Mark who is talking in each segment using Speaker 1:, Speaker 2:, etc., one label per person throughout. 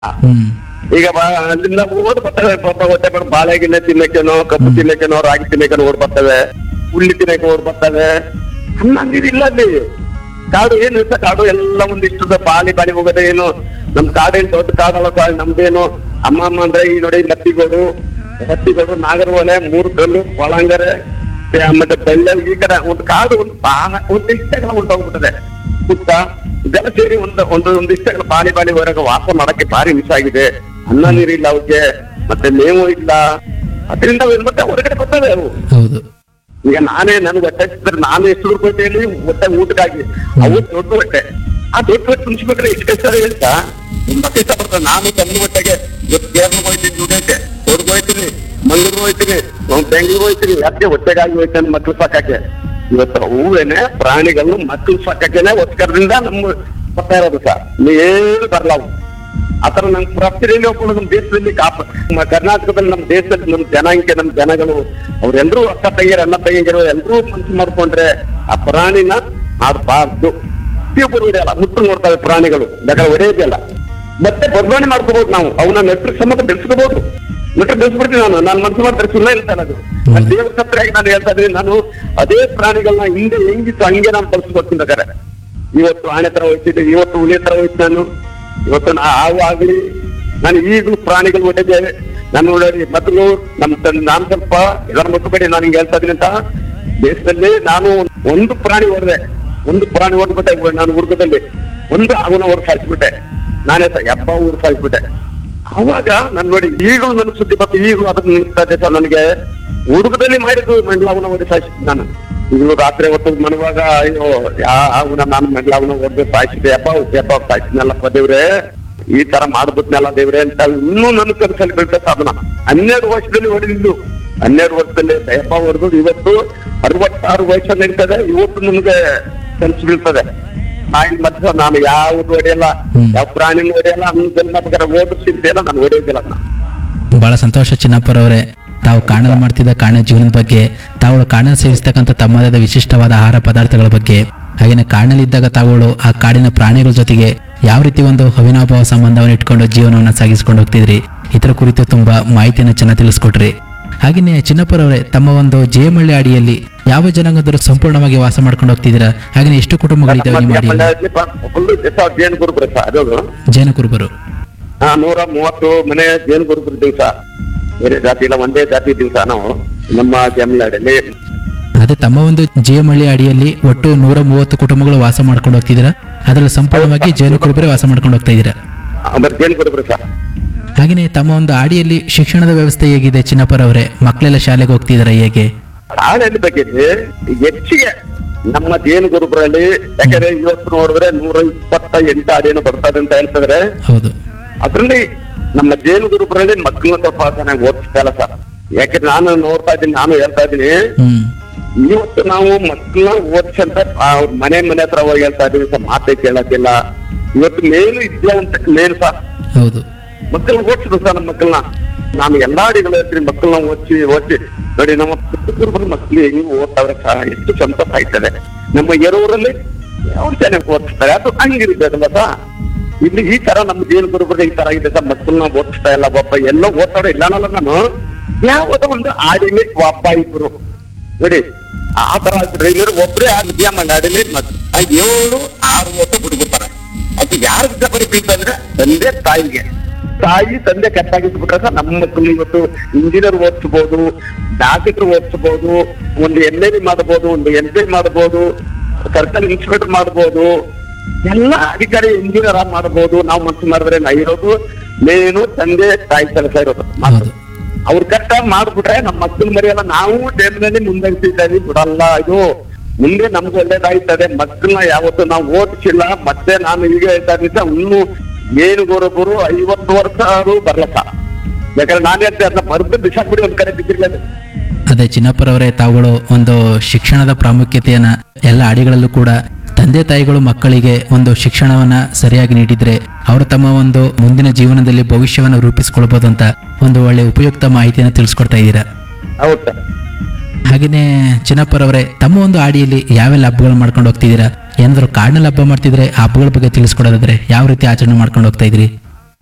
Speaker 1: ಹ್ಮ್
Speaker 2: ಈಗ ಬಾ- ಅಲ್ಲಿಂದ ಓಡ್ ಬರ್ತವೆ ಪಾಪ ಹೊಟ್ಟೆ ಬರ್ ಬಾಳೆ ಗಿಣ್ಣೆ ತಿನ್ನಕ್ಕೇನೋ ಕಬ್ಬು ತಿನ್ನಕ್ಕೇನೋ ರಾಗಿ ತಿನ್ನಕ್ಕೇನೋ ಓಡ್ ಬರ್ತವೆ ಹುಳ್ಳಿ ತಿನ್ನಕ್ಕೆ ಓಡ್ ಬರ್ತವೆ ಹನ್ನೊಂದು ಇಲ್ಲ ಅಲ್ಲಿ ಕಾಡು ಏನು ಇರ್ತ ಕಾಡು ಎಲ್ಲ ಒಂದಿಷ್ಟು ಬಾಲಿ ಬಾಲಿ ಹೋಗೋದೇ ಏನು ನಮ್ ಕಾಡೇನು ದೊಡ್ಡ ಕಾಡಲ್ಲ ಸರ್ ನಮ್ದೇನು ಅಮ್ಮ ಅಮ್ಮ ಅಂದ್ರೆ ಈ ನೋಡಿ ಮತ್ತಿಗೋಡು ಮತ್ತಿಗೋಡು ನಾಗರಹೊಳೆ ಮೂರು ಕಲ್ಲು ಒಳಂಗರೆ ಮತ್ತೆ ಬೆಳ್ಳ ಈ ಕಡೆ ಒಂದು ಕಾಡು ಒಂದು ಬಾಣ ಒಂದು ಇಷ್ಟಗಳ ಉಂಟಾಗ್ಬಿಟ್ಟದೆ ಸುತ್ತ ಇದೆಲ್ಲ ಸೇರಿ ಒಂದು ಒಂದು ಒಂದು ಇಷ್ಟಗಳ ಬಾಲಿ ಬಾಲಿ ಹೊರಗೆ ವಾಸ ಮಾಡಕ್ಕೆ ಭಾರಿ ಮಿಸ್ ಆಗಿದೆ ಅನ್ನ ನೀರಿಲ್ಲ ಅವಕ್ಕೆ ಮತ್ತೆ ಮೇವು ಇಲ್ಲ ಅದರಿಂದ ಅವು ಏನ್ ಮತ್ತೆ ಹೊರಗಡೆ ಬರ್ತವೆ ಅವು
Speaker 1: ಹೌದು
Speaker 2: ಈಗ ನಾನೇ ನನ್ಗೆ ಹೊಟ್ಟೆ ಹಸಿದ್ರೆ ನಾನು ಎಷ್ಟು ರೂಪಾಯಿ ಹೇಳಿ ಹೊಟ್ಟೆ ಊಟಕ್ಕಾಗಿ ಅವು ದೊಡ್ಡ ಹೊಟ್ಟೆ ಆ ದೊಡ್ಡ ಹೊಟ್ಟೆ ತುಂಬಿಸ್ಬೇಕಾದ್ರೆ ಎಷ್ಟು ಕಷ್ಟ ಹೇಳ್ತಾ ತುಂಬಾ ಕಷ್ಟ ಬರ್ತದೆ ನಾನು ತನ್ನ ಹೊಟ್ಟೆಗೆ ಇವತ್ತು ಕೇರಳ ಹೋಯ್ತೀನಿ ದುಡಿಯಕ್ಕೆ ಕೊಡಗು ಹೋಯ್ತೀನಿ ಮಂಗಳೂರು ಹೋಯ್ತೀನಿ ಅವ್ನು ಬೆಂಗಳೂರು ಹೋಯ್ತೀನಿ ಯಾಕೆ ಹೊಟ್ಟೆಗಾಗಿ ಹೋಯ್ತಾನೆ ಮಕ್ಳು ಸಾಕಕ್ಕೆ ಇವತ್ತು ಹೂವೇನೆ ಪ್ರಾಣಿಗಳು ಮಕ್ಳು ಸಾಕಕ್ಕೇನೆ ಒತ್ಕರದಿಂದ ನಮ್ಮ ಬರ್ತಾ ಇರೋದು ಸರ್ ಏನು ಬರಲ್ಲ ಅವು ಆತರ ನಮ್ ಪ್ರತಿಯಲ್ಲಿ ಒಬ್ಬಳು ನಮ್ಮ ದೇಶದಲ್ಲಿ ಕಾಪ ನಮ್ಮ ಕರ್ನಾಟಕದಲ್ಲಿ ನಮ್ಮ ದೇಶದಲ್ಲಿ ನಮ್ಮ ಜನಾಂಗ ನಮ್ಮ ಜನಗಳು ಅವ್ರೆಲ್ರೂ ಅಕ್ಕ ತಂಗಿಯರು ಅಣ್ಣ ತಂಗಿಯರು ಎಲ್ರೂ ಮನ್ಸು ಮಾಡ್ಕೊಂಡ್ರೆ ಆ ಪ್ರಾಣಿನ ಮಾಡಬಾರ್ದು ಪ್ರತಿಯೊಬ್ಬರು ಹೊಡೆಯಲ್ಲ ಮುಟ್ಟು ನೋಡ್ತವೆ ಪ್ರಾಣಿಗಳು ಬೇಕಾದ್ರೆ ಹೊಡೆಯೋದಿಲ್ಲ ಮತ್ತೆ ಬದಲಾವಣೆ ಮಾಡ್ಕೋಬಹುದು ನಾವು ಅವನ್ನ ನೆಟ್ರು ಸಮೇತ ಬೆಳೆಸ್ಕೋಬಹುದು ನೆಟ್ರು ಬೆಳೆಸ್ಬಿಡ್ತೀನಿ ನಾನು ನಾನು ಮನ್ಸು ಮಾಡಿದ್ರೆ ಸುಮ್ಮನೆ ಇರ್ತಾನೆ ಅದು ನಾನು ದೇವ್ರ ಸತ್ರಾಗಿ ನಾನು ಹೇಳ್ತಾ ಇದ್ದೀನಿ ನಾನು ಅದೇ ಪ್ರಾಣಿಗಳನ್ನ ಹಿಂದೆ ಹೆಂಗಿತ್ತು ಹಂಗೆ ನಾನು ಬಳಸ್ಕೊಡ್ತೀನಿ ಬೇಕಾದ್ರೆ ಇವತ್ತು ಆನೆ ತರ ಹೋಗ್ತಿದ್ದೆ ಇವತ್ತು ಹುಲಿ ತರ ಹೋಯ್ತು ನಾನು ಇವತ್ತು ನಾ ಹಾವು ಆಗ್ಲಿ ನಾನು ಈಗಲೂ ಪ್ರಾಣಿಗಳು ಒಟ್ಟಿಗೆ ನಾನು ನೋಡಿ ಮೊದಲು ನಮ್ ತನ್- ನಾನು ಸ್ವಲ್ಪ ಇದರ ಮುಟ್ಟಬೇಡಿ ನಾನು ಹಿಂಗೆ ಹೇಳ್ತಾ ಇದೀನಿ ಅಂತ ದೇಶದಲ್ಲಿ ನಾನು ಒಂದು ಪ್ರಾಣಿ ಹೊಡೆದೆ ಒಂದು ಪ್ರಾಣಿ ಹೊಡೆದ್ಬಿಟ್ಟೆ ನಾನು ಹುಡುಗದಲ್ಲಿ ಒಂದು ಅವನ ಹೊರ ಸಾಯಿಸ್ಬಿಟ್ಟೆ ನಾನೇ ಸ- ಎಬ್ಬ ಊರು ಸಾಯಿಸ್ಬಿಟ್ಟೆ ಅವಾಗ ನಾನು ನೋಡಿ ಈಗಲೂ ನನ್ನ ಸುದ್ದಿ ಮತ್ತೆ ಈಗಲೂ ಅದನ್ನ ನಿಲ್ತಾ ಇದೆ ಸರ್ ನನಗೆ ಹುಡುಗದಲ್ಲಿ ಮಾಡಿದ್ದು ಮೆಂಡ್ಲಾವನ ಹೊಡೆ ಸಾಯಿಸಿದ್ದು ನಾನು ಈಗಲೂ ರಾತ್ರಿ ಹೊತ್ತು ಮನುವಾಗ ಅಯ್ಯೋ ಯಾ ಅವನ ನಾನು ಮೆಂಡ್ಲಾವನ ಹೊಡೆದು ಸಾಯಿಸಿದೆ ಎಬ್ಬ ಎಬ್ಬ ಸಾಯಿಸಿದ್ನಲ್ಲಪ್ಪ ದೇವ್ರೆ ಈ ತರ ಮಾಡ್ಬಿಟ್ನಲ್ಲ ದೇವ್ರೆ ಅಂತ ಇನ್ನೂ ನನ್ನ ಕನಸಲ್ಲಿ ಬೀಳ್ತಾ ಸಾಧನ ಹನ್ನೆರಡು ವರ್ಷದಲ್ಲಿ ಹೊಡೆದಿದ್ದು ಹನ್ನೆರಡು ವರ್ಷದಲ್ಲಿ ಎಬ್ಬ ಹೊಡೆದು ಇವತ್ತು ಅರವತ್ತಾರು ವಯಸ್ಸಲ್ಲಿ ಇರ್ತದೆ ಇವತ್ತು ನಮ್ಗೆ ಕನಸು ಬೀಳ್ತದೆ ನಾಯಿ ಮಧ್ಯ ನಾನು ಯಾವ್ದು ಹೊಡೆಯಲ್ಲ
Speaker 1: ಹ್ಮ್.
Speaker 2: ಯಾವ ಪ್ರಾಣಿನೂ ಹೊಡೆಯಲ್ಲ ಅನ್ನೋದನ್ನ ಬೇಕಾದ್ರೆ ಓದಿಸಿದ್ದೇನ ನಾನು ಹೊಡೆಯೋದಿಲ್ಲ ನಾನು
Speaker 1: ಬಹಳ ಸಂತೋಷ ಚಿನ್ನಪ್ಪರವರೇ ತಾವು ಕಾಣಲು ಮಾಡ್ತಿದ್ದ ಕಾಣ ಜೀವನದ ಬಗ್ಗೆ ತಾವುಗಳು ಕಾಣಲು ಸೇವಿಸ್ತಕ್ಕಂಥ ತಮ್ಮದಾದ ವಿಶಿಷ್ಟವಾದ ಆಹಾರ ಪದಾರ್ಥಗಳ ಬಗ್ಗೆ ಹಾಗೆಯೇ ಕಾಡಲ್ಲಿದ್ದಾಗ ತಾವುಗಳು ಆ ಕಾಡಿನ ಪ್ರಾಣಿಗಳ ಜೊತೆಗೆ ಯಾವ ರೀತಿ ಒಂದು ಅವಿನಾಭಾವ ಸಂಬಂಧವನ್ನು ಇಟ್ಕೊಂಡು ಜೀವನವನ್ನು ಸಾಗಿಸ್ಕೊಂಡು ಹೋಗ್ತಿದ್ರಿ ಇದರ ಕುರಿತು ತುಂಬಾ ಮಾಹಿತಿಯನ್ನು ಚೆನ್ನಾಗಿ ತಿಳಿಸ್ಕೊಟ್ರಿ ಹಾಗೆಯೇ ಚಿನ್ನಪ್ಪರವರೇ ತಮ್ಮ ಒಂದು ಜೇಮಳ್ಳಿ ಅಡಿಯಲ್ಲಿ ಯಾವ ಜನಾಂಗದವರು ಸಂಪೂರ್ಣವಾಗಿ ವಾಸ ಮಾಡ್ಕೊಂಡು ಹೋಗ್ತಿದ್ದೀರಾ ಹಾಗೆಯೇ ಎಷ್ಟು ಕುಟುಂಬಗಳಿದ್ದಾವೆ ನಿಮ್ಮ ಅಡಿಯಲ್ಲಿ
Speaker 2: ಫುಲ್ ಜೇನು ಗುರುಬ್ರೆ ಸರ್ ಅದು
Speaker 1: ಜೈನ ಕುರುಬರು
Speaker 2: ಹಾ ನೂರ ಮೂವತ್ತು ಮನೆ ಜೇನು ಗುರುಬ್ರು ದಿವಸ ಬೇರೆ ಜಾತಿ ಇಲ್ಲ ಒಂದೇ ಜಾತಿ ದಿವಸ ನಾವು ನಮ್ಮ ಜಮೀನಾಡಲ್ಲಿ
Speaker 1: ಅದೇ ತಮ್ಮ ಒಂದು ಜೇಮಳ್ಳಿ ಅಡಿಯಲ್ಲಿ ಒಟ್ಟು ನೂರ ಮೂವತ್ತು ಕುಟುಂಬಗಳು ವಾಸ ಮಾಡ್ಕೊಂಡು ಹೋಗ್ತಿದ್ದೀರಾ ಅದರಲ್ಲಿ ಸಂಪೂರ್ಣವಾಗಿ ಜೇನು ಕುರುಬರೇ ವಾಸ ಮಾಡ್ಕೊಂಡು ಹೋಗ್ತಾ ಇದ್ದೀರಾ
Speaker 2: ಆಮೇಲೆ ಜೇನು ಗುರುಬ್ರೆ ಸರ್
Speaker 1: ಹಾಗೆಯೇ ತಮ್ಮ ಒಂದು ಆಡಿಯಲ್ಲಿ ಶಿಕ್ಷಣದ ವ್ಯವಸ್ಥೆ ಹೇಗಿದೆ ಚಿನ್ನಪ್ಪರವರೇ ಮಕ್ಕಳೆಲ್ಲ ಶಾಲೆಗೆ ಹೋಗ್ತಿದಾರ ಹೇಗೆ
Speaker 2: ಶಾಲೆಯಲ್ಲಿ ಬೇಕಿದ್ರೆ ಹೆಚ್ಚಿಗೆ ನಮ್ಮ ಜೇನು ಗುರುಬ್ರಲ್ಲಿ ಯಾಕಂದ್ರೆ ಇವತ್ತು ನೋಡಿದ್ರೆ ನೂರ ಇಪ್ಪತ್ತ ಎಂಟು ಅದೇನು ಬರ್ತದೆ ಅಂತ ಹೇಳ್ತಿದ್ರೆ
Speaker 1: ಹೌದು
Speaker 2: ಅದ್ರಲ್ಲಿ ನಮ್ಮ ಜೇನು ಗುರುಬ್ರಲ್ಲಿ ಮಕ್ಕಳು ಸ್ವಲ್ಪ ಚೆನ್ನಾಗಿ ಓದಿಸ್ತಾ ಇಲ್ಲ ಸರ್ ಯಾಕಂದ್ರೆ ನಾನು ನೋಡ್ತಾ ಇದ್ದೀನಿ ನಾನು ಹೇಳ್ತಾ ಇದ್ದೀನಿ
Speaker 1: ಹ್ಮ್
Speaker 2: ಇವತ್ತು ನಾವು ಮಕ್ಕಳನ್ನ ಓದಿಸಂತ ಅವ್ರ ಮನೆ ಮನೆ ಹತ್ರ ಹೋಗಿ ಹೇಳ್ತಾ ಇದೀವಿ ಸರ್ ಮಾತೇ ಕೇಳಕ್ಕಿಲ್ಲ ಇವತ್ತು ಮೇಲು ವಿದ್ಯಾವಂತ ಮೇಲು ಸರ್
Speaker 1: ಹೌದು
Speaker 2: ಮಕ್ಕಳನ್ನ ಓದಿಸಿದ್ರು ಸರ್ ನಮ್ಮ ಮಕ್ಕಳನ್ನ ನಾನು ಎಲ್ಲಾ ಅಡಿಗಳು ಹೇಳ್ತೀನಿ ಮಕ್ಕಳನ್ನ ಓದಿಸಿ ಓದಿಸಿ ನೋಡಿ ನಮ್ಮ ಪುಸ್ತಕರು ಮಕ್ಕಳು ಹೆಂಗ್ ಓದ್ತಾವ್ರೆ ಸರ್ ಎಷ್ಟು ಸಂತೋಷ ಆಯ್ತದೆ ನಮ್ಮ ಎರೂರಲ್ಲಿ ಯಾವ ಚೆನ್ನಾಗಿ ಓದಿಸ್ತಾರೆ ಅದು ಹಂಗಿರ್ಬೇಕಲ್ಲ ಸರ್ ಇಲ್ಲಿ ಈ ತರ ನಮ್ಮ ಜೇನು ಗುರುಬರಿಗೆ ಈ ತರ ಆಗಿದೆ ಸರ್ ಮಕ್ಕಳನ್ನ ಓದಿಸ್ತಾ ಇಲ್ಲ ಒಬ್ಬ ಎಲ್ಲೋ ಓದ್ತಾವ್ರೆ ಇಲ್ಲ ಅನ್ನಲ್ಲ ನಾನು ಯಾವುದೋ ಒಂದು ಆಡಿಲಿ ಒಬ್ಬ ಇಬ್ರು ನೋಡಿ ಆ ತರ ರೈಲರು ಒಬ್ರೇ ಆ ವಿದ್ಯಾ ಮಂಡಾಡಿಲಿ ಮತ್- ಆ ಏಳು ಆರು ವರ್ಷ ಬಿಟ್ಬಿಡ್ತಾರೆ ಅದು ಯಾರ ಜವಾಬ್ದಾರಿ ಬೀಳ್ತಂದ್ರೆ ತಂದೆ ತಾಯಿಗೆ ತಾಯಿ ತಂದೆ ಕಟ್ಟಾಗಿಟ್ಬಿಟ್ರೆ ಸರ್ ನಮ್ಮ ಮಕ್ಕಳು ಇವತ್ತು ಇಂಜಿನಿಯರ್ ಓದಿಸ್ಬೋದು ಡಾಕ್ಟರ್ ಓದಿಸ್ಬೋದು ಒಂದು ಎಲ್ ಎ ಮಾಡಬಹುದು ಒಂದು ಎಂ ಪಿ ಮಾಡಬಹುದು ಸರ್ಕಾರಿ ಇನ್ಸ್ಪೆಕ್ಟರ್ ಮಾಡಬಹುದು ಎಲ್ಲ ಅಧಿಕಾರಿ ಇಂಜಿನಿಯರ್ ಮಾಡಬಹುದು ನಾವು ಮನಸ್ಸು ಮಾಡಿದ್ರೆ ನಾ ಇರೋದು ಮೇನು ತಂದೆ ತಾಯಿ ಕೆಲಸ ಇರೋದು
Speaker 1: ಹೌದು
Speaker 2: ಅವ್ರ ಕಷ್ಟ ಮಾಡ್ಬಿಟ್ರೆ ನಮ್ಮ ಮಕ್ಕಳ ಮರಿಯಲ್ಲ ನಾವು ಟೈಮ್ನಲ್ಲಿ ಮುಂದೆಗ್ತಿದ್ದೀವಿ ಬಿಡಲ್ಲ ಇದು ಮುಂದೆ ನಮ್ಗೆ ಒಳ್ಳೇದಾಯ್ತದೆ ಮಕ್ಕಳನ್ನ ಯಾವತ್ತು ನಾವು ಓದಿಸಿಲ್ಲ ಮತ್ತೆ ನಾನು ಈಗ ಹೇಳ್ತಾ ಇದ್ದ ಇನ್ನು ಏನು ಗೊರೊಬ್ಬರು ಐವತ್ತು ವರ್ಷ ಆದ್ರೂ ಬರ್ಲಕ್ಕ ಯಾಕಂದ್ರೆ ನಾನು ಹೇಳ್ತೆ ಅದನ್ನ ಬರ್ದು ಬಿಸಾಕ್ಬಿಡಿ ಒಂದ್ ಕಡೆ ಬಿದ್ದಿರ್ಲಿಲ್ಲ
Speaker 1: ಅದೇ ಚಿನ್ನಪ್ಪರವರೇ ತಾವುಗಳು ಒಂದು ಶಿಕ್ಷಣದ ಪ್ರಾಮುಖ್ಯತೆಯನ್ನ ಎಲ್ಲ ಅಡಿಗಳಲ್ಲೂ ಕೂಡ ತಂದೆ ತಾಯಿಗಳು ಮಕ್ಕಳಿಗೆ ಒಂದು ಶಿಕ್ಷಣವನ್ನ ಸರಿಯಾಗಿ ನೀಡಿದ್ರೆ ಅವರು ತಮ್ಮ ಒಂದು ಮುಂದಿನ ಜೀವನದಲ್ಲಿ ಭವಿಷ್ಯವನ್ನು ರೂಪಿಸ್ಕೊಳ್ಬೋದು ಅಂತ ಒಂದು ಒಳ್ಳೆ ಉಪಯುಕ್ತ ಮಾಹಿತಿಯನ್ನು ತಿಳಿಸ್ಕೊಡ್ತಾ ಇದ್ದೀರಾ
Speaker 2: ಹೌದು ಸರ್
Speaker 1: ಹಾಗೆಯೇ ಚಿನ್ನಪ್ಪರವರೇ ತಮ್ಮ ಒಂದು ಆಡಿಯಲ್ಲಿ ಯಾವೆಲ್ಲ ಹಬ್ಬಗಳು ಮಾಡ್ಕೊಂಡು ಹೋಗ್ತಿದ್ದೀರಾ ಏನಾದ್ರು ಕಾಡಿನಲ್ಲಿ ಹಬ್ಬ ಮಾಡ್ತಿದ್ರೆ ಆ ಹಬ್ಬಗಳ ಬಗ್ಗೆ ತಿಳಿಸ್ಕೊಡೋದಾದ್ರೆ ಯಾವ ರೀತಿ ಆಚರಣೆ ಮಾಡ್ಕೊಂಡು ಹೋಗ್ತಾ ಇದ್ರಿ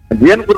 Speaker 2: ಏನ್